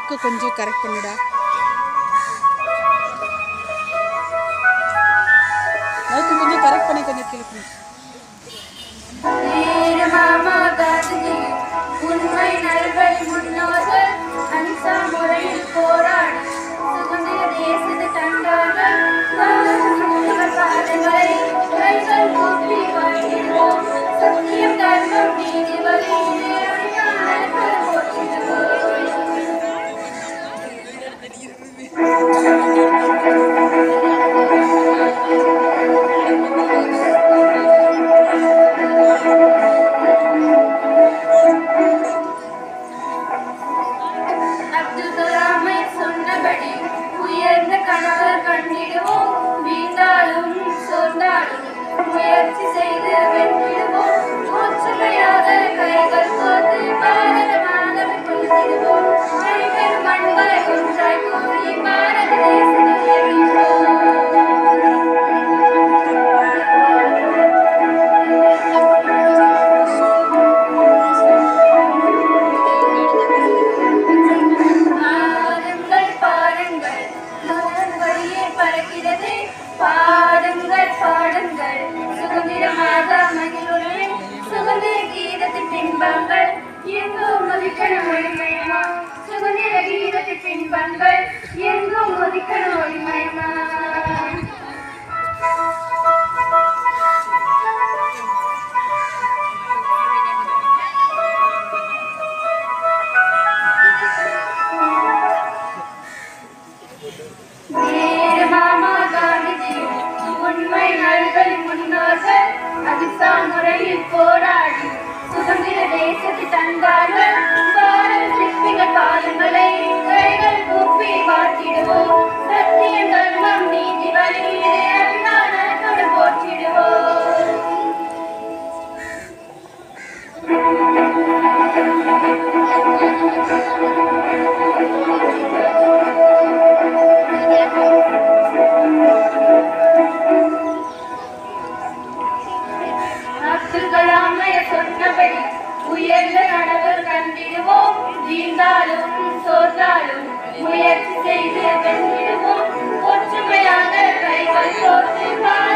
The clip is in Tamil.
மைக்கு கொஞ்சம் கரெக்ட் பண்ணுடா மைக்கு கொஞ்சம் கரெக்ட் பண்ணி கொஞ்சம் கீழே பண்ணு. வீரமாமா காந்திஜி உண்மை நல்வழி முன்னோர்கள் அனிசா முறையில் போராடி சுதந்திர தேசத்தை தந்தார்கள் பாதங்களை கைகள் கூப்பி வாழ்கிறோம் சத்தியம் தர்மம் நீதி வழி போற்றிடுவோம் அப்துல் கலாமை சொன்னபடி உயர்ந்த கனவு கண்டிடுவோம் வீழ்ந்தாலும் சோர்ந்தாலும் முயற்சி செய்து வெற்றிடுவோம் ஒற்றுமையாக கைகள் கோர்த்து பாரத மாணவர் கொள்கிறோம் அனைவரும் மண்களை ஒன்றாய் கூடி பாரத தேசத்தை உயர்த்துவோம் பாருங்கள் பாருங்கள் முதல் வழியே பறக்கிறது பாடுங்கள் பாடுங்கள் சுதந்திரமாக மகிழுடன் சுதந்திர கீதத்தின் பின்பங்கள் எங்கும் ஒதுக்கணும் ஒளிமயமா சுதந்திர கீதத்தின் பின்பங்கள் எங்கும் ஒதுக்கணும் ஒளிமயமா வீரமாமா காந்திஜி உண்மை நல்வழி முன்னோர்கள் அகிம்சா முறையில் போராடி சுதந்திர தேசத்தை தந்தார்கள் பாரத சிற்பிகள் பாதங்களை கைகள் கூப்பி வாழ்த்திடுவோம் சத்தியம் தர்மம் நீதி வழி அபிமானத்தோடு போற்றிடுவோம் அப்துல் கலாமை சொன்னபடி உயர்ந்த கனவு கண்டிடுவோம் வீழ்ந்தாலும் சோர்ந்தாலும் முயற்சி செய்து வென்றிடுவோம் ஒற்றுமையாக கைகள் கோர்த்து பாரத